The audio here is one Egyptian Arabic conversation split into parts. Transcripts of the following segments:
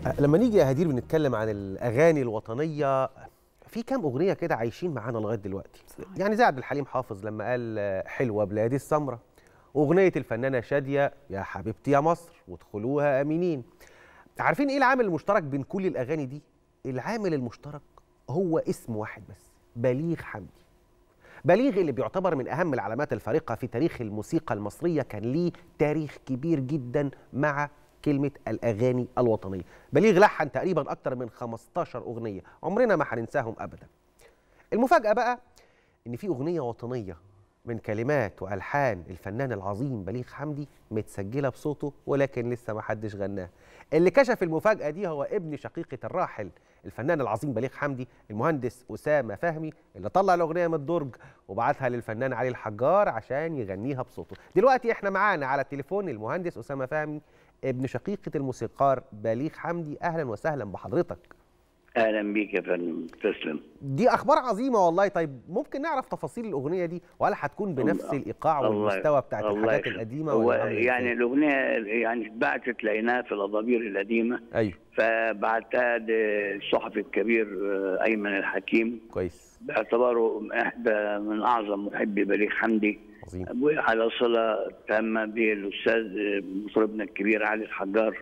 لما نيجي يا هدير بنتكلم عن الاغاني الوطنيه في كام اغنيه كده عايشين معانا لغايه دلوقتي يعني زي عبد الحليم حافظ لما قال حلوه بلادي السمره واغنيه الفنانه شاديه يا حبيبتي يا مصر وادخلوها امنين عارفين ايه العامل المشترك بين كل الاغاني دي العامل المشترك هو اسم واحد بس بليغ حمدي بليغ اللي بيعتبر من اهم العلامات الفارقه في تاريخ الموسيقى المصريه كان ليه تاريخ كبير جدا مع كلمه الاغاني الوطنيه بليغ لحن تقريبا اكتر من 15 اغنيه عمرنا ما هننساهم ابدا المفاجاه بقى ان في اغنيه وطنيه من كلمات والحان الفنان العظيم بليغ حمدي متسجله بصوته ولكن لسه ما حدش غناها اللي كشف المفاجاه دي هو ابن شقيقه الراحل الفنان العظيم بليغ حمدي المهندس اسامه فهمي اللي طلع الاغنيه من الدرج وبعتها للفنان علي الحجار عشان يغنيها بصوته دلوقتي احنا معانا على التليفون المهندس اسامه فهمي ابن شقيقه الموسيقار بليغ حمدي اهلا وسهلا بحضرتك اهلا بيك يا فندم تسلم دي اخبار عظيمه والله طيب ممكن نعرف تفاصيل الاغنيه دي ولا هتكون بنفس الله- الايقاع الله- والمستوى بتاعت الله الحاجات يخليك. القديمه هو ولا عاملة يعني إزاي؟ الاغنيه يعني اتبعتت لقيناها في الأضابير القديمه ايوه فبعتها للصحفي الكبير آه، ايمن الحكيم كويس باعتباره احدى من اعظم محبي بليغ حمدي عظيم وعلى صله تامه بالاستاذ آه، مطربنا الكبير علي الحجار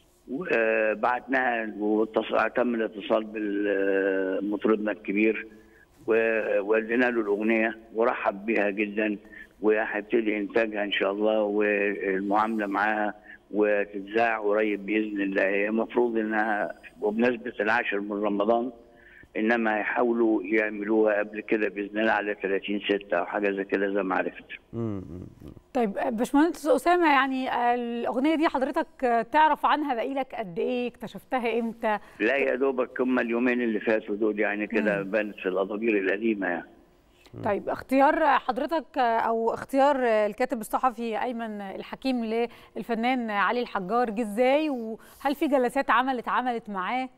وبعتناها واتصل تم الاتصال بمطربنا الكبير وودينا له الاغنيه ورحب بها جدا وهيبتدي انتاجها ان شاء الله والمعامله معاها وتتذاع قريب باذن الله هي المفروض انها وبمناسبه العاشر من رمضان انما هيحاولوا يعملوها قبل كده باذن الله على 30 6 او حاجه زي كده زي ما عرفت. مم، مم. طيب باشمهندس اسامه يعني آه، الاغنيه دي حضرتك آه، تعرف عنها بقالك قد ايه اكتشفتها امتى لا يا دوبك هم اليومين اللي فاتوا دول يعني كده بانت في الأضابير القديمه يعني. طيب اختيار حضرتك آه، او اختيار آه، الكاتب الصحفي ايمن الحكيم للفنان علي الحجار جه ازاي وهل في جلسات عمل اتعملت معاه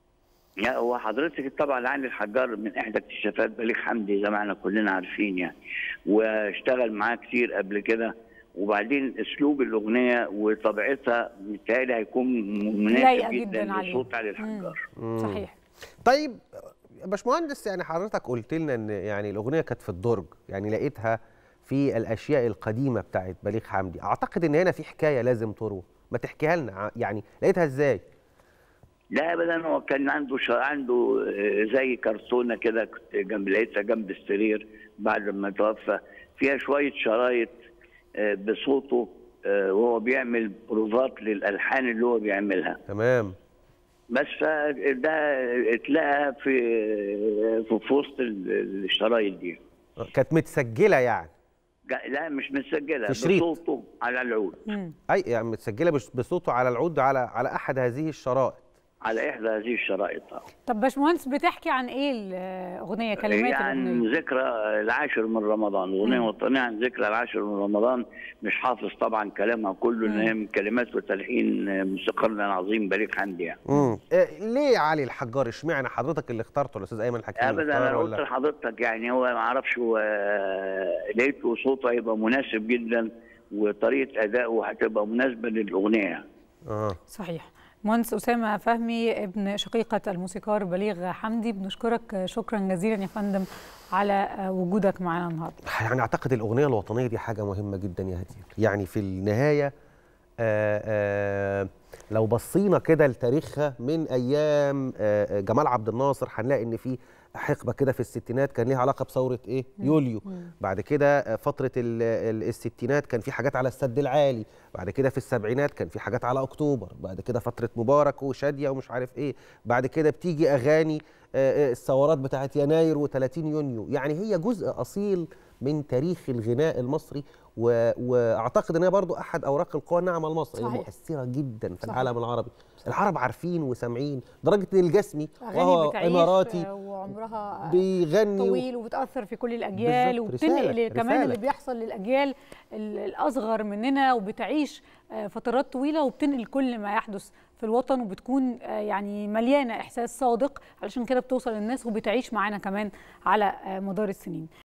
لا هو حضرتك طبعا علي الحجار من احدى اكتشافات بليغ حمدي زي ما احنا كلنا عارفين يعني واشتغل معاه كتير قبل كده وبعدين اسلوب الاغنيه وطبيعتها بالتالي هيكون مناسب لايقة جدا, جداً عليه. لصوت علي الحجار صحيح طيب يا باشمهندس يعني حضرتك قلت لنا ان يعني الاغنيه كانت في الدرج يعني لقيتها في الاشياء القديمه بتاعت بليغ حمدي اعتقد ان هنا في حكايه لازم تروى ما تحكيها لنا ع- يعني لقيتها ازاي لا ابدا هو كان عنده شا... عنده آه، زي كرتونه كده كنت جنب لقيتها جنب السرير بعد ما توفى فيها شويه شرايط آه، بصوته آه، وهو بيعمل بروفات للالحان اللي هو بيعملها تمام بس فده اتلقى في في في وسط ال- الشرايط دي كانت متسجله يعني جا- لا مش مسجله في شريط. بصوته على العود مم. اي يعني متسجله بس- بصوته على العود على على احد هذه الشرائط على احدى هذه الشرائط طب باشمهندس بتحكي عن ايه الاغنيه كلمات هي عن الاغنيه ذكرى العاشر من رمضان اغنيه مم. وطنيه عن ذكرى العاشر من رمضان مش حافظ طبعا كلامها كله لان هي من كلمات وتلحين موسيقارنا العظيم بليغ حمدي يعني امم ليه علي الحجار اشمعنى حضرتك اللي اخترته الاستاذ ايمن الحكيم اللي ابدا انا اختاره قلت ولا لحضرتك يعني هو ما اعرفش هو لقيته صوته هيبقى مناسب جدا وطريقه ادائه هتبقى مناسبه للاغنيه اه صحيح مهندس اسامه فهمي ابن شقيقه الموسيقار بليغ حمدي بنشكرك شكرا جزيلا يا فندم على وجودك معنا النهارده يعني اعتقد الاغنيه الوطنيه دي حاجه مهمه جدا يا هدير يعني في النهايه آآ آآ لو بصينا كده لتاريخها من ايام آآ جمال عبد الناصر هنلاقي ان في حقبه كده في الستينات كان ليها علاقه بثوره ايه يوليو بعد كده آه، فتره ال- ال- الستينات كان في حاجات على السد العالي بعد كده في السبعينات كان في حاجات على اكتوبر بعد كده فتره مبارك وشاديه ومش عارف ايه بعد كده بتيجي اغاني آه، آه، الثورات بتاعت يناير و30 يونيو يعني هي جزء اصيل من تاريخ الغناء المصري و... واعتقد ان هي برضو احد اوراق القوى الناعمه المصري صحيح. مؤثره جدا في صحيح. العالم العربي العرب عارفين وسامعين لدرجه ان الجسمي اغاني وهو بتعيش اماراتي وعمرها بيغني و... طويل وبتاثر في كل الاجيال بالظبط، وبتنقل رسالة، كمان رسالة. اللي بيحصل للاجيال ال- الاصغر مننا وبتعيش آه، فترات طويله وبتنقل كل ما يحدث في الوطن وبتكون آه، يعني مليانه احساس صادق علشان كده بتوصل للناس وبتعيش معانا كمان على آه، مدار السنين